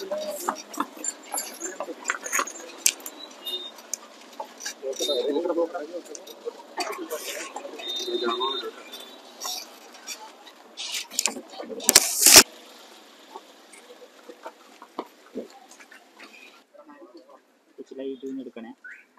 എടുക്കണേ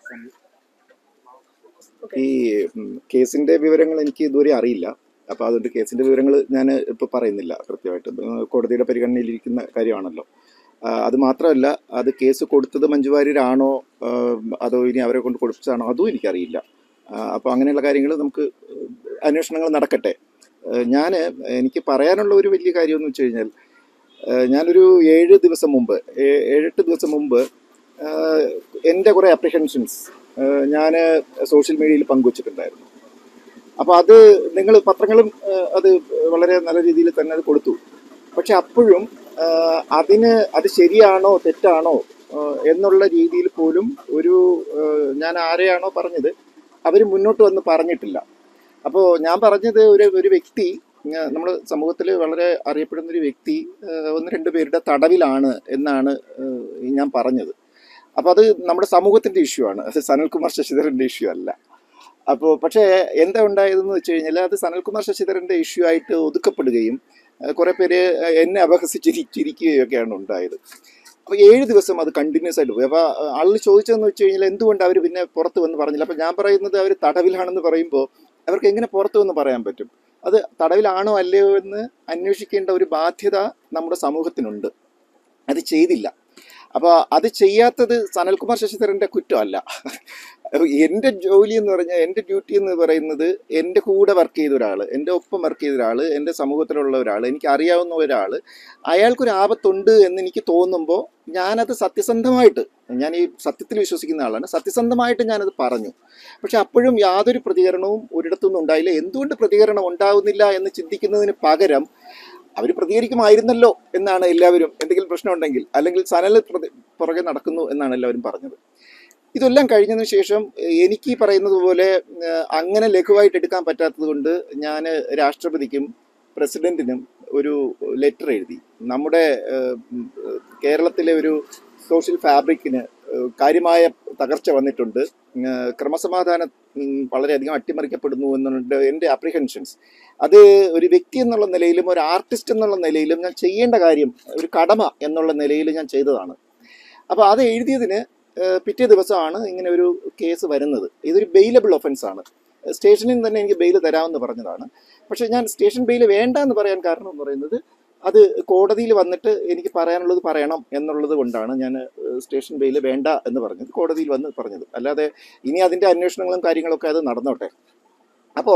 ഈ ഉം, കേസിന്റെ വിവരങ്ങൾ എനിക്ക് ഇതുവരെ അറിയില്ല അപ്പോൾ അതുകൊണ്ട് കേസിന്റെ വിവരങ്ങൾ ഞാൻ ഇപ്പോൾ പറയുന്നില്ല കൃത്യമായിട്ട് ഇത് കോടതിയുടെ പരിഗണനയിലിരിക്കുന്ന കാര്യമാണല്ലോ ആ, അത് മാത്രമല്ല അത് കേസ് കൊടുത്തത് മഞ്ജു വാര്യരാണോ ആ, അതോ ഇനി അവരെ കൊണ്ട് കൊടുപ്പിച്ചതാണോ അതും എനിക്കറിയില്ല അപ്പോൾ അങ്ങനെയുള്ള കാര്യങ്ങൾ നമുക്ക് അന്വേഷണങ്ങൾ നടക്കട്ടെ ഞാൻ എനിക്ക് പറയാനുള്ള ഒരു വലിയ കാര്യം എന്ന് വെച്ച് കഴിഞ്ഞാൽ ആ, ഞാനൊരു ഏഴ് ദിവസം മുമ്പ് ഏ- ഏഴെട്ട് ദിവസം മുമ്പ് ആ, എൻ്റെ കുറേ അപ്രിഹെൻഷൻസ് ഞാൻ സോഷ്യൽ മീഡിയയിൽ പങ്കുവച്ചിട്ടുണ്ടായിരുന്നു അപ്പോൾ അത് നിങ്ങൾ പത്രങ്ങളും ആ, അത് വളരെ നല്ല രീതിയിൽ തന്നെ അത് കൊടുത്തു പക്ഷെ അപ്പോഴും ആ, അതിന് അത് ശരിയാണോ തെറ്റാണോ ആ, എന്നുള്ള രീതിയിൽ പോലും ഒരു ആ, ഞാൻ ആരെയാണോ പറഞ്ഞത് അവർ മുന്നോട്ട് വന്ന് പറഞ്ഞിട്ടില്ല അപ്പോൾ ഞാൻ പറഞ്ഞത് ഒരു ഒരു വ്യക്തി നമ്മൾ സമൂഹത്തിൽ വളരെ അറിയപ്പെടുന്ന ഒരു വ്യക്തി ആ, ഒന്ന് രണ്ട് പേരുടെ തടവിലാണ് എന്നാണ് ആ, ഞാൻ പറഞ്ഞത് അപ്പോൾ അത് നമ്മുടെ സമൂഹത്തിൻ്റെ ഇഷ്യൂ ആണ് അത് സനൽകുമാർ ശശിധരൻ്റെ ഇഷ്യൂ അല്ല അപ്പോൾ പക്ഷേ എന്താ ഉണ്ടായതെന്ന് വെച്ച് കഴിഞ്ഞാൽ അത് സനൽകുമാർ ശശിധരൻ്റെ ഇഷ്യൂ ആയിട്ട് ഒതുക്കപ്പെടുകയും ആ, കുറേ പേര് എന്നെ അപഹസിച്ചിരിക്കുകയും ഒക്കെയാണ് ഉണ്ടായത് അപ്പോൾ ഏഴ് ദിവസം അത് കണ്ടിന്യൂസ് ആയിട്ട് പോയി അപ്പോൾ ആളിൽ ചോദിച്ചതെന്ന് വെച്ച് കഴിഞ്ഞാൽ എന്തുകൊണ്ട് അവർ പിന്നെ പുറത്ത് വന്ന് പറഞ്ഞില്ല അപ്പോൾ ഞാൻ പറയുന്നത് അവർ തടവിലാണെന്ന് പറയുമ്പോൾ അവർക്ക് എങ്ങനെ പുറത്ത് വന്ന് പറയാൻ പറ്റും അത് തടവിലാണോ അല്ലയോ എന്ന് അന്വേഷിക്കേണ്ട ഒരു ബാധ്യത നമ്മുടെ സമൂഹത്തിനുണ്ട് അത് ചെയ്തില്ല അപ്പോൾ അത് ചെയ്യാത്തത് സനൽകുമാർ ശശിധരൻ്റെ കുറ്റമല്ല അപ്പൊ എൻ്റെ ജോലി എന്ന് പറഞ്ഞാൽ എൻ്റെ ഡ്യൂട്ടി എന്ന് പറയുന്നത് എൻ്റെ കൂടെ വർക്ക് ചെയ്ത ഒരാൾ എൻ്റെ ഒപ്പം വർക്ക് ചെയ്ത ഒരാൾ എൻ്റെ സമൂഹത്തിലുള്ള ഒരാൾ എനിക്ക് അറിയാവുന്ന ഒരാൾ അയാൾക്കൊരു ആപത്തുണ്ട് എന്ന് എനിക്ക് തോന്നുമ്പോൾ ഞാനത് സത്യസന്ധമായിട്ട് ഞാൻ ഈ സത്യത്തിൽ വിശ്വസിക്കുന്ന ആളാണ് സത്യസന്ധമായിട്ട് ഞാനത് പറഞ്ഞു പക്ഷെ അപ്പോഴും യാതൊരു പ്രതികരണവും ഒരിടത്തുനിന്നും ഉണ്ടായില്ല എന്തുകൊണ്ട് പ്രതികരണം ഉണ്ടാകുന്നില്ല എന്ന് ചിന്തിക്കുന്നതിന് പകരം അവർ പ്രതികരിക്കുമായിരുന്നല്ലോ എന്നാണ് എല്ലാവരും എന്തെങ്കിലും പ്രശ്നമുണ്ടെങ്കിൽ അല്ലെങ്കിൽ സനൽ പ്രതി പുറകെ നടക്കുന്നു എന്നാണ് എല്ലാവരും പറഞ്ഞത് ഇതെല്ലാം കഴിഞ്ഞതിന് ശേഷം ഏഹ്, എനിക്ക് ഈ പറയുന്നത് പോലെ ഏഹ്, അങ്ങനെ ലഘുവായിട്ട് എടുക്കാൻ പറ്റാത്തത് കൊണ്ട് ഞാൻ രാഷ്ട്രപതിക്കും പ്രസിഡന്റിനും ഒരു ലെറ്റർ എഴുതി നമ്മുടെ ഏഹ്, ഉം, ഏഹ്, കേരളത്തിലെ ഒരു സോഷ്യൽ ഫാബ്രിക്കിന് ഏഹ്, കാര്യമായ തകർച്ച വന്നിട്ടുണ്ട് ഏഹ്, ക്രമസമാധാനം ഉം, വളരെയധികം അട്ടിമറിക്കപ്പെടുന്നു എന്നുണ്ട് എൻ്റെ അപ്രിഹെൻഷൻസ് അത് ഒരു വ്യക്തി എന്നുള്ള നിലയിലും ഒരു ആർട്ടിസ്റ്റ് എന്നുള്ള നിലയിലും ഞാൻ ചെയ്യേണ്ട കാര്യം ഒരു കടമ എന്നുള്ള നിലയിൽ ഞാൻ ചെയ്തതാണ് അപ്പോൾ അത് എഴുതിയതിന് ഏഹ്, പിറ്റേ ദിവസമാണ് ഇങ്ങനെ ഒരു കേസ് വരുന്നത് ഇതൊരു ബെയിലബിൾ ഒഫൻസ് ആണ് സ്റ്റേഷനിൽ നിന്ന് തന്നെ എനിക്ക് ബെയിൽ തരാമെന്ന് പറഞ്ഞതാണ് പക്ഷേ ഞാൻ സ്റ്റേഷൻ ബെയിൽ വേണ്ട എന്ന് പറയാൻ കാരണം എന്ന് പറയുന്നത് അത് കോടതിയിൽ വന്നിട്ട് എനിക്ക് പറയാനുള്ളത് പറയണം എന്നുള്ളത് കൊണ്ടാണ് ഞാൻ ഏഹ്, സ്റ്റേഷൻ ബെയിൽ വേണ്ട എന്ന് പറഞ്ഞത് കോടതിയിൽ വന്ന് പറഞ്ഞത് അല്ലാതെ ഇനി അതിൻ്റെ അന്വേഷണങ്ങളും കാര്യങ്ങളൊക്കെ അത് നടന്നോട്ടെ അപ്പോൾ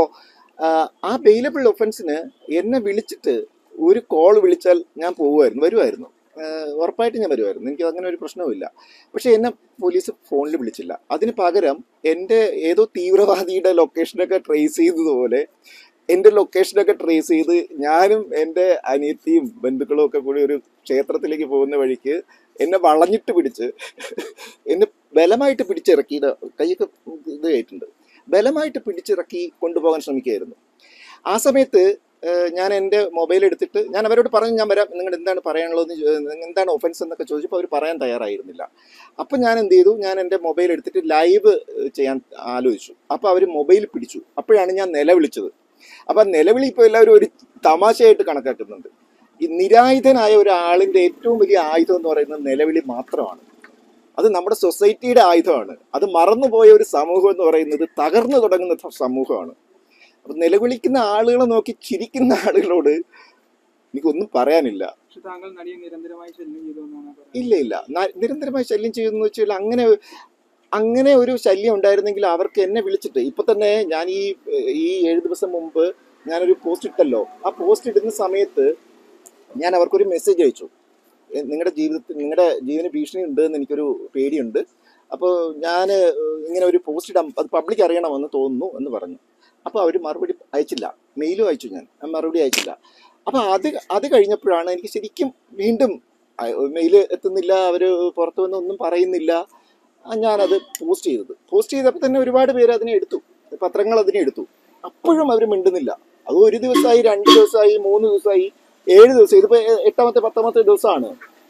ആ ബെയിലബിൾ ഒഫൻസിന് എന്നെ വിളിച്ചിട്ട് ഒരു കോൾ വിളിച്ചാൽ ഞാൻ പോകുമായിരുന്നു വരുമായിരുന്നു ആഹ് ഉറപ്പായിട്ട് ഞാൻ വരുമായിരുന്നു എനിക്ക് അങ്ങനെ ഒരു പ്രശ്നവുമില്ല പക്ഷെ എന്നെ പോലീസ് ഫോണിൽ വിളിച്ചില്ല അതിന് പകരം എൻ്റെ ഏതോ തീവ്രവാദിയുടെ ലൊക്കേഷനൊക്കെ ട്രേസ് ചെയ്തതുപോലെ എൻ്റെ ലൊക്കേഷനൊക്കെ ട്രേസ് ചെയ്ത് ഞാനും എൻ്റെ അനിയത്തിയും ബന്ധുക്കളും ഒക്കെ കൂടി ഒരു ക്ഷേത്രത്തിലേക്ക് പോകുന്ന വഴിക്ക് എന്നെ വളഞ്ഞിട്ട് പിടിച്ച് എന്നെ ബലമായിട്ട് പിടിച്ചിറക്കിയത് കൈയൊക്കെ ഇത് ആയിട്ടുണ്ട് ബലമായിട്ട് പിടിച്ചിറക്കി കൊണ്ടുപോകാൻ ശ്രമിക്കുകയായിരുന്നു ആ സമയത്ത് ഏഹ്, ഞാൻ എൻ്റെ മൊബൈൽ എടുത്തിട്ട് ഞാൻ അവരോട് പറഞ്ഞു ഞാൻ വരാം നിങ്ങൾ എന്താണ് പറയാനുള്ളതെന്ന് ചോ- നിങ്ങൾ എന്താണ് ഒഫൻസ് എന്നൊക്കെ ചോദിച്ചപ്പോൾ അവർ പറയാൻ തയ്യാറായിരുന്നില്ല അപ്പം ഞാൻ എന്ത് ചെയ്തു ഞാൻ എൻ്റെ മൊബൈൽ എടുത്തിട്ട് ലൈവ് ചെയ്യാൻ ആലോചിച്ചു അപ്പോൾ അവർ മൊബൈൽ പിടിച്ചു അപ്പോഴാണ് ഞാൻ നിലവിളിച്ചത് അപ്പം നിലവിളി ഇപ്പോൾ എല്ലാവരും ഒരു തമാശയായിട്ട് കണക്കാക്കുന്നുണ്ട് ഈ നിരായുധനായ ഒരാളിൻ്റെ ഏറ്റവും വലിയ ആയുധം എന്ന് പറയുന്നത് നിലവിളി മാത്രമാണ് അത് നമ്മുടെ സൊസൈറ്റിയുടെ ആയുധമാണ് അത് മറന്നുപോയ ഒരു സമൂഹം എന്ന് പറയുന്നത് തകർന്നു തുടങ്ങുന്ന ത- സമൂഹമാണ് അപ്പൊ നിലവിളിക്കുന്ന ആളുകളെ നോക്കി ചിരിക്കുന്ന ആളുകളോട് എനിക്കൊന്നും പറയാനില്ല പക്ഷെ താങ്കൾ നടിയെ നിരന്തരമായി ശല്യം ചെയ്തു എന്നാണ് പറയുന്നത് ഇല്ല ഇല്ല ന- നിരന്തരമായി ശല്യം ചെയ്യുന്നു വെച്ചാൽ അങ്ങനെ അങ്ങനെ ഒരു ശല്യം ഉണ്ടായിരുന്നെങ്കിൽ അവർക്ക് എന്നെ വിളിച്ചിട്ട് ഇപ്പൊ തന്നെ ഞാൻ ഈ ഈ ഏഴ് ദിവസം മുമ്പ് ഞാനൊരു പോസ്റ്റ് ഇട്ടല്ലോ ആ പോസ്റ്റ് ഇടുന്ന സമയത്ത് ഞാൻ അവർക്കൊരു മെസ്സേജ് അയച്ചു നിങ്ങളുടെ ജീവിതത്തിൽ നിങ്ങളുടെ ജീവന് ഭീഷണി ഉണ്ട് എന്ന് എനിക്കൊരു പേടിയുണ്ട് അപ്പോൾ ഞാൻ ഇങ്ങനെ ഒരു പോസ്റ്റ് ഇടാം അത് പബ്ലിക് അറിയണമെന്ന് തോന്നുന്നു എന്ന് പറഞ്ഞു അപ്പോൾ അവർ മറുപടി അയച്ചില്ല മെയിലും അയച്ചു ഞാൻ ഞാൻ മറുപടി അയച്ചില്ല അപ്പോൾ അത് അത് കഴിഞ്ഞപ്പോഴാണ് എനിക്ക് ശരിക്കും വീണ്ടും മെയിൽ എത്തുന്നില്ല അവർ പുറത്തു വന്ന് ഒന്നും പറയുന്നില്ല ആ, ഞാനത് പോസ്റ്റ് ചെയ്തത് പോസ്റ്റ് ചെയ്തപ്പോൾ തന്നെ ഒരുപാട് പേര് അതിനെ എടുത്തു പത്രങ്ങൾ അതിനെ എടുത്തു അപ്പോഴും അവർ മിണ്ടുന്നില്ല അത് ഒരു ദിവസമായി രണ്ട് ദിവസമായി മൂന്ന് ദിവസമായി ഏഴ് ദിവസം ഇതിപ്പോൾ എട്ടാമത്തെ പത്താമത്തെ ദിവസമാണ്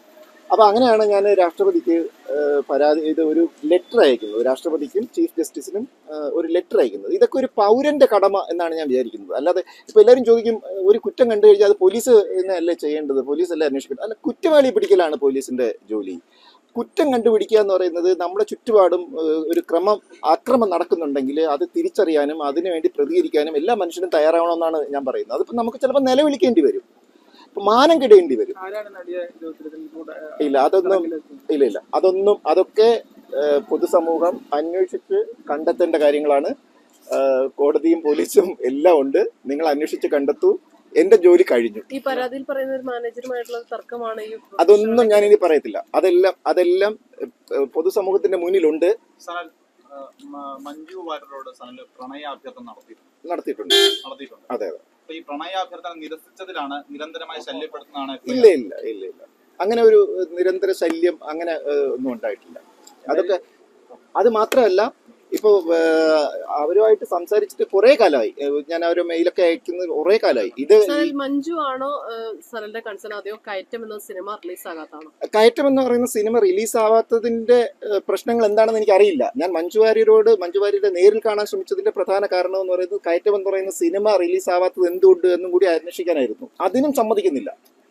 അപ്പോൾ അങ്ങനെയാണ് ഞാൻ രാഷ്ട്രപതിക്ക് ഏഹ്, പരാതി ഇത് ഒരു ലെറ്റർ അയക്കുന്നത് രാഷ്ട്രപതിക്കും ചീഫ് ജസ്റ്റിസിനും ഏഹ്, ഒരു ലെറ്റർ അയക്കുന്നത് ഇതൊക്കെ ഒരു പൗരന്റെ കടമ എന്നാണ് ഞാൻ വിചാരിക്കുന്നത് അല്ലാതെ ഇപ്പോൾ എല്ലാവരും ചോദിക്കും ഏഹ്, ഒരു കുറ്റം കണ്ടു കഴിഞ്ഞാൽ അത് പോലീസ് അല്ലേ ചെയ്യേണ്ടത് പോലീസ് അല്ലേ അന്വേഷിക്കേണ്ടത് അല്ല കുറ്റവാളി പിടിക്കലാണ് പോലീസിന്റെ ജോലി കുറ്റം കണ്ടുപിടിക്കുക എന്ന് പറയുന്നത് നമ്മുടെ ചുറ്റുപാടും ഏഹ്, ഒരു ക്രമം ആക്രമം നടക്കുന്നുണ്ടെങ്കിൽ അത് തിരിച്ചറിയാനും അതിനുവേണ്ടി പ്രതികരിക്കാനും എല്ലാ മനുഷ്യരും തയ്യാറാവണമെന്നാണ് ഞാൻ പറയുന്നത് അതിപ്പോൾ നമുക്ക് ചിലപ്പോൾ നിലവിളിക്കേണ്ടി വരും ഇപ്പം മാനം കിടേണ്ടി വരും ആരാണ് നടിയെ ഇത് ഇത്തരത്തിൽ കൂടെ, ഏഹ്, ഇല്ല അതൊന്നും തടങ്കലിലാക്കിയത്? ഇല്ല ഇല്ല അതൊന്നും അതൊക്കെ ഏഹ്, പൊതുസമൂഹം അന്വേഷിച്ച് കണ്ടെത്തേണ്ട കാര്യങ്ങളാണ് ഏഹ്, കോടതിയും പോലീസും എല്ലാം ഉണ്ട് നിങ്ങൾ അന്വേഷിച്ച് കണ്ടെത്തൂ എന്റെ ജോലി കഴിഞ്ഞു ഈ പരാതിയിൽ പറയുന്ന ഒരു മാനേജറുമായിട്ടുള്ള തർക്കമാണ് ഈ അതൊന്നും ഞാൻ ഇനി പറയത്തില്ല അതെല്ലാം അതെല്ലാം ഏഹ്, പൊതുസമൂഹത്തിന്റെ മുന്നിലുണ്ട് സനൽ ആ, മ- മഞ്ജു വാര്യരോട് സനൽ പ്രണയാഭ്യർത്ഥന നടത്തിയിട്ടുണ്ട് നടത്തിയിട്ടുണ്ട് നടത്തിയിട്ടുണ്ട് അതെ അതെ അപ്പൊ ഈ പ്രണയാഭ്യർത്ഥന നിരസിച്ചതിലാണ് നിരന്തരമായി ശല്യപ്പെടുത്തുന്നതാണ് ഇല്ല ഇല്ല ഇല്ല ഇല്ല അങ്ങനെ ഒരു ഏഹ്, നിരന്തര ശല്യം അങ്ങനെ ഏഹ്, ഒന്നും ഉണ്ടായിട്ടില്ല അതൊക്കെ അത് മാത്രമല്ല ഇപ്പോൾ അവരുമായിട്ട് സംസാരിച്ചിട്ട് കുറേ കാലമായി ഏഹ്, ഞാൻ അവരെ മെയിലൊക്കെ അയക്കുന്നത് കുറേ കാലമായി ഇത് സനൽ മഞ്ജു ആണോ ഏഹ്, സനലിന്റെ കൺസേൺ അതെയോ കയറ്റം എന്ന സിനിമ റിലീസ് ആകാത്താണോ കയറ്റം എന്ന് പറയുന്ന സിനിമ റിലീസ് ആവാത്തതിന്റെ ഏഹ്, പ്രശ്നങ്ങൾ എന്താണെന്ന് എനിക്ക് അറിയില്ല ഞാൻ മഞ്ജു വാര്യരോട് മഞ്ജു വാര്യരെ നേരിൽ കാണാൻ ശ്രമിച്ചതിന്റെ പ്രധാന കാരണം എന്ന് പറയുന്നത് കയറ്റം എന്ന് പറയുന്ന സിനിമ റിലീസ് ആവാത്തത് എന്തുകൊണ്ട് എന്നും കൂടി അന്വേഷിക്കാനായിരുന്നു അതിനും സമ്മതിക്കുന്നില്ല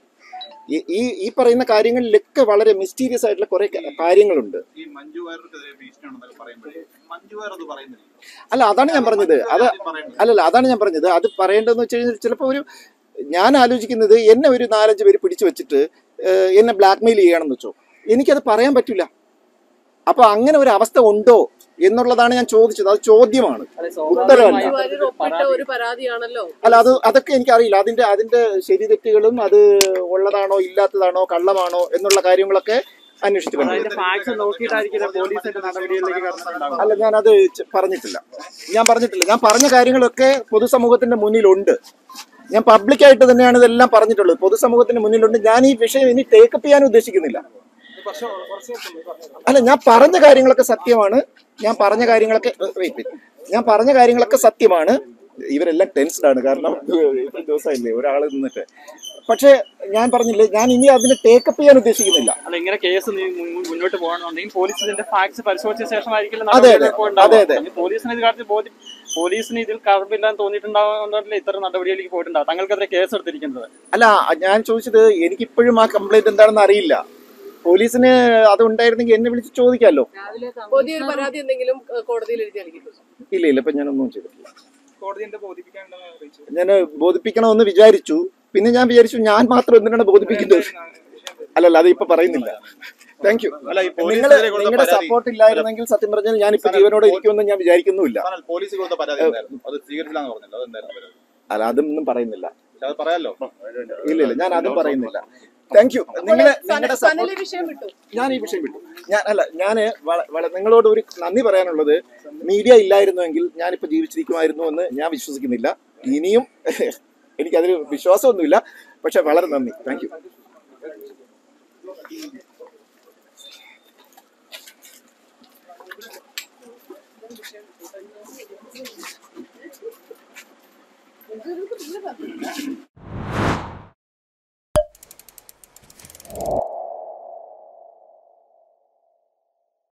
ഈ- ഈ ഈ പറയുന്ന കാര്യങ്ങളിലൊക്കെ വളരെ മിസ്റ്റീരിയസ് ആയിട്ടുള്ള കുറെ ക- കാര്യങ്ങളുണ്ട് ഈ മഞ്ജു വാര്യർക്കെതിരെ ഭീഷണിയാണെന്നൊക്കെ പറയുമ്പോഴേ മഞ്ജു വാര്യർ അത് പറയുന്നില്ല അല്ല അതാണ് ഞാൻ പറഞ്ഞത് അത് പറയുന്നത് അല്ലല്ല അതാണ് ഞാൻ പറഞ്ഞത് അത് പറയേണ്ടതെന്ന് വെച്ച് കഴിഞ്ഞാൽ ചിലപ്പോൾ ഒരു ഞാൻ ആലോചിക്കുന്നത് എന്നെ ഒരു നാലഞ്ച് പേര് പിടിച്ചു വെച്ചിട്ട് ഏഹ്, എന്നെ ബ്ലാക്ക്മെയിൽ ചെയ്യണമെന്ന് വെച്ചോ എനിക്കത് പറയാൻ പറ്റില്ല അപ്പൊ അങ്ങനെ ഒരു അവസ്ഥ ഉണ്ടോ എന്നുള്ളതാണ് ഞാൻ ചോദിച്ചത് അത് ചോദ്യമാണ് ഉത്തരവല്ല മഞ്ജു വാര്യർ ഒപ്പിട്ട ഒരു പരാതിയാണല്ലോ അല്ല അത് അതൊക്കെ എനിക്കറിയില്ല അതിന്റെ അതിന്റെ ശരി തെറ്റുകളും അത് ഉള്ളതാണോ ഇല്ലാത്തതാണോ കള്ളമാണോ എന്നുള്ള കാര്യങ്ങളൊക്കെ അന്വേഷിച്ചു അതിന്റെ കണ്ടു ഫാക്ട്സ് നോക്കിയിട്ടായിരിക്കില്ല പോലീസിന്റെ നടപടികളിലേക്ക് കടന്നിട്ടുണ്ടാവുക അല്ല ഞാൻ അത് ച- പറഞ്ഞിട്ടില്ല ഞാൻ പറഞ്ഞിട്ടില്ല ഞാൻ പറഞ്ഞ കാര്യങ്ങളൊക്കെ പൊതുസമൂഹത്തിന്റെ മുന്നിലുണ്ട് ഞാൻ പബ്ലിക്കായിട്ട് തന്നെയാണ് ഇതെല്ലാം പറഞ്ഞിട്ടുള്ളത് പൊതുസമൂഹത്തിന്റെ മുന്നിലുണ്ട് ഞാൻ ഈ വിഷയം ഇനി ടേക്കപ്പ് ചെയ്യാൻ ഉദ്ദേശിക്കുന്നില്ല ഇത് കുറച്ച് കുറച്ച് ദിവസം മുമ്പ് പറഞ്ഞത്. അല്ല ഞാൻ പറഞ്ഞ കാര്യങ്ങളൊക്കെ സത്യമാണ് ഞാൻ പറഞ്ഞ കാര്യങ്ങളൊക്കെ വെയിറ്റ് ഞാൻ പറഞ്ഞ കാര്യങ്ങളൊക്കെ സത്യമാണ് ഇവരെല്ലാം ടെൻസ്ഡ് ആണ് കാരണം ഇത്ര ദിവസമായില്ലേ ഒരാൾ നിന്നിട്ട് പക്ഷേ ഞാൻ പറഞ്ഞില്ലേ ഞാൻ ഇനി അതിന് ടേക്കപ്പ് ചെയ്യാൻ ഉദ്ദേശിക്കുന്നില്ല അല്ല ഇങ്ങനെ കേസ് നീ മുൻ- മുന്നോട്ട് പോകണമെന്നുണ്ടെങ്കിൽ പോലീസ് ഇതിന്റെ ഫാക്ട്സ് പരിശോധിച്ച ശേഷമായിരിക്കില്ല അതെ, അതെ. അതെ, അതെ. പോലീസിന് ഇത് കാര്യത്തിൽ ബോധ്യം പോലീസിന് ഇതിൽ കറപ്പില്ലാന്ന് തോന്നിയിട്ടുണ്ടാവുന്നതല്ലേ ഇത്തരം നടപടിയിലേക്ക് പോയിട്ടുണ്ടാവും തങ്ങൾക്കെതിരെ കേസ് എടുത്തിരിക്കുന്നത് അല്ല ഞാൻ ചോദിച്ചത് എനിക്കിപ്പോഴും ആ കംപ്ലൈന്റ് എന്താണെന്ന് അറിയില്ല പോലീസിന് അത് ഉണ്ടായിരുന്നെങ്കിൽ എന്നെ വിളിച്ച് ചോദിക്കാമല്ലോ പുതിയൊരു പരാതി എന്തെങ്കിലും ഏഹ്, കോടതിയിൽ എഴുതി നൽകിയിട്ടുണ്ട് ഇല്ല ഇല്ല ഇപ്പൊ ഞാനൊന്നും ചെയ്തിട്ടില്ല കോടതി എന്റെ ബോധിപ്പിക്കാനുണ്ടെന്ന് അറിയിച്ചു ഞാൻ ബോധിപ്പിക്കണമെന്ന് വിചാരിച്ചു പിന്നെ ഞാൻ വിചാരിച്ചു ഞാൻ മാത്രം എന്തിനാണ് ബോധിപ്പിക്കുന്നത് അല്ലല്ല അത് ഇപ്പൊ പറയുന്നില്ല താങ്ക് യു അല്ല ഈ നിങ്ങൾ പോലീസിനെതിരെ കൊടുത്ത നിങ്ങളുടെ പരാതി സപ്പോർട്ട് ഇല്ലായിരുന്നെങ്കിൽ സത്യം പറഞ്ഞാൽ ഞാൻ ഇപ്പൊ ജീവനോടെ ഇരിക്കുമെന്ന് ഞാൻ വിചാരിക്കുന്നുമില്ല സനൽ പോലീസ് കൊടുത്ത പരാതി എന്തായിരുന്നു അത് സ്വീകരിച്ചില്ലാന്ന് പറഞ്ഞില്ല അതെന്തായിരുന്നു പരാതി? അല്ല അതൊന്നും പറയുന്നില്ല പക്ഷെ അത് പറയാലോ ഇല്ല ഇല്ല ഞാൻ അതും പറയുന്നില്ല താങ്ക് യു നിങ്ങളെ നിങ്ങളുടെ സനൽ സപ്പോർട്ട് ഈ വിഷയം വിട്ടു ഞാൻ ഈ വിഷയം വിട്ടു ഞാൻ അല്ല ഞാൻ നിങ്ങളോട് ഒരു നന്ദി പറയാനുള്ളത് മീഡിയ ഇല്ലായിരുന്നുവെങ്കിൽ ഞാനിപ്പോൾ ജീവിച്ചിരിക്കുമായിരുന്നു എന്ന് ഞാൻ വിശ്വസിക്കുന്നില്ല ഇനിയും എനിക്കതിൽ വിശ്വാസമൊന്നുമില്ല പക്ഷെ വളരെ നന്ദി താങ്ക് യു ഇതിലൊരു ഇതില്